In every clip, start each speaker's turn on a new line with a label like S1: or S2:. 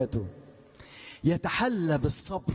S1: يتحلى بالصبر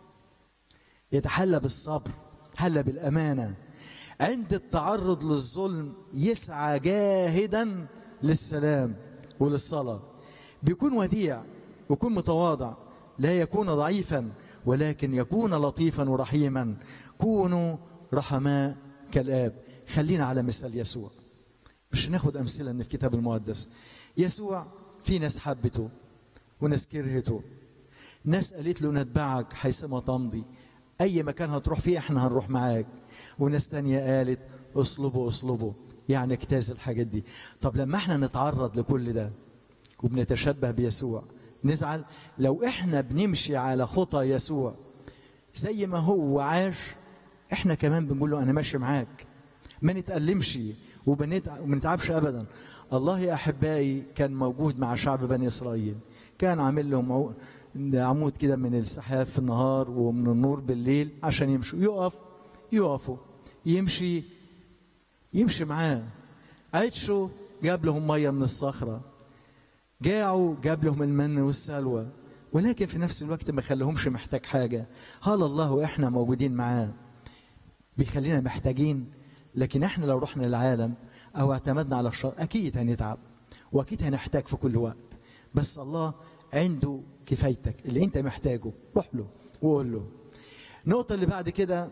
S1: يتحلى بالصبر حلى بالامانه عند التعرض للظلم يسعى جاهدا للسلام وللصلاه بيكون وديع ويكون متواضع لا يكون ضعيفا ولكن يكون لطيفا ورحيما كونوا رحماء كالاب خلينا على مثال يسوع مش ناخد امثله من الكتاب المقدس يسوع في ناس حبته وناس كرهته ناس قالت له نتبعك حيثما تمضي اي مكان هتروح فيه احنا هنروح معاك وناس تانية قالت اصلبوا اصلبوا يعني اجتاز الحاجات دي طب لما احنا نتعرض لكل ده وبنتشبه بيسوع نزعل لو احنا بنمشي على خطى يسوع زي ما هو عاش احنا كمان بنقول له انا ماشي معاك ما نتألمش وما نتعبش ابدا الله يا احبائي كان موجود مع شعب بني اسرائيل كان عامل لهم عمود كده من السحاب في النهار ومن النور بالليل عشان يمشوا يقف يقفوا يمشي يمشي معاه عطشوا جاب لهم ميه من الصخره جاعوا جاب لهم المن والسلوى ولكن في نفس الوقت ما خليهمش محتاج حاجه هل الله واحنا موجودين معاه بيخلينا محتاجين لكن احنا لو رحنا للعالم او اعتمدنا على الشر اكيد هنتعب واكيد هنحتاج في كل وقت بس الله عنده كفايتك اللي انت محتاجه روح له وقول له النقطه اللي بعد كده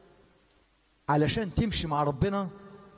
S1: علشان تمشي مع ربنا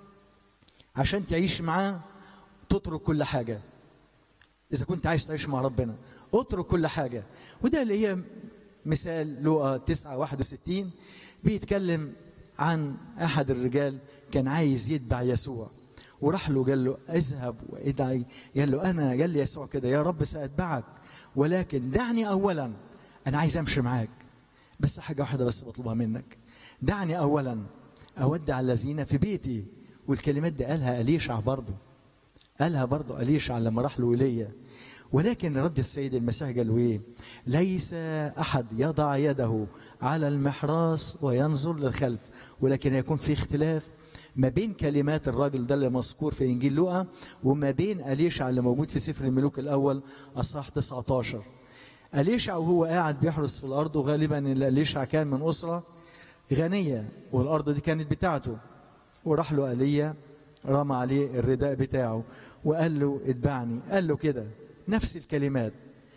S1: عشان تعيش معاه تترك كل حاجه اذا كنت عايز تعيش مع ربنا اترك كل حاجه وده اللي هي مثال لوقا 9 61 بيتكلم عن احد الرجال كان عايز يتبع يسوع وراح له قال له اذهب وادعي قال له انا قال لي يسوع كده يا رب ساتبعك ولكن دعني اولا انا عايز امشي معاك بس حاجه واحده بس بطلبها منك دعني اولا اودع الذين في بيتي والكلمات دي قالها اليشع برضه قالها برضه اليشع لما راح له ايليا ولكن رد السيد المسيح قال له ايه ليس احد يضع يده على المحراس وينظر للخلف ولكن يكون في اختلاف ما بين كلمات الراجل ده اللي مذكور في انجيل لوقا وما بين اليشع اللي موجود في سفر الملوك الاول اصحاح 19 اليشع وهو قاعد بيحرس في الارض وغالبا اليشع كان من اسره غنيه والارض دي كانت بتاعته وراح له ايليا رمى عليه الرداء بتاعه وقال له اتبعني قال له كده نفس الكلمات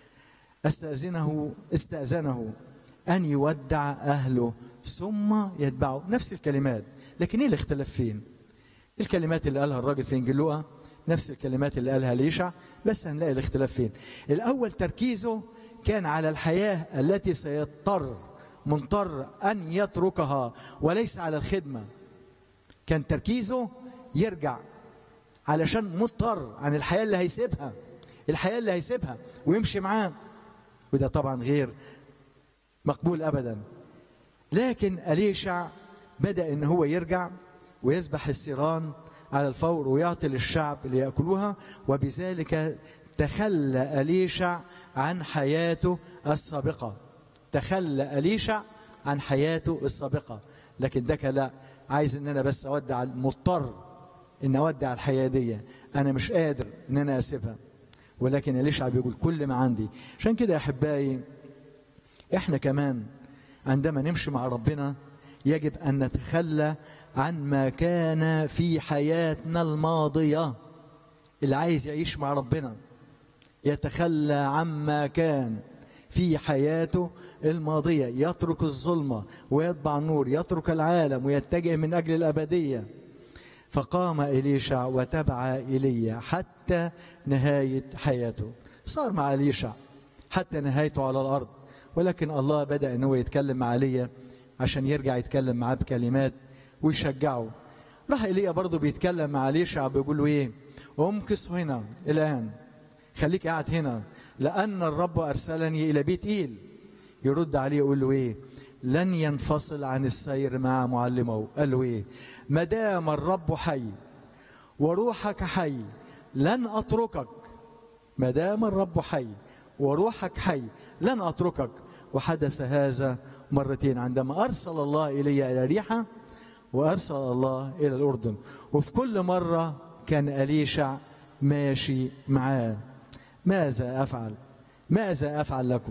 S1: استاذنه استاذنه ان يودع اهله ثم يتبعه نفس الكلمات لكن ايه الاختلاف فين الكلمات اللي قالها الراجل في انجيل لوقا نفس الكلمات اللي قالها ليشع بس هنلاقي الاختلاف فين الاول تركيزه كان على الحياه التي سيضطر مضطر ان يتركها وليس على الخدمه كان تركيزه يرجع علشان مضطر عن الحياه اللي هيسيبها الحياه اللي هيسيبها ويمشي معاه وده طبعا غير مقبول ابدا لكن اليشع بدا ان هو يرجع ويذبح السيران على الفور ويعطي للشعب ليأكلوها وبذلك تخلى أليشع عن حياته السابقة تخلى أليشع عن حياته السابقة لكن ده لا عايز ان انا بس اودع مضطر ان اودع الحياة دي انا مش قادر ان انا اسيبها ولكن أليشع بيقول كل ما عندي عشان كده يا احبائي احنا كمان عندما نمشي مع ربنا يجب ان نتخلى عن ما كان في حياتنا الماضيه اللي عايز يعيش مع ربنا يتخلى عما كان في حياته الماضيه يترك الظلمه ويتبع النور يترك العالم ويتجه من اجل الابديه فقام إليشع وتبع إيليا حتى نهاية حياته صار مع إليشع حتى نهايته على الأرض ولكن الله بدأ أنه يتكلم مع إيليا عشان يرجع يتكلم معاه بكلمات ويشجعه راح ايليا برضه بيتكلم مع ليشع بيقول له ايه امكث هنا الان خليك قاعد هنا لان الرب ارسلني الى بيت ايل يرد عليه يقول له ايه لن ينفصل عن السير مع معلمه قال له ايه ما دام الرب حي وروحك حي لن اتركك ما دام الرب حي وروحك حي لن اتركك وحدث هذا مرتين عندما أرسل الله إلي إلى ريحة وأرسل الله إلى الأردن وفي كل مرة كان أليشع ماشي معاه ماذا أفعل ماذا افعل لكم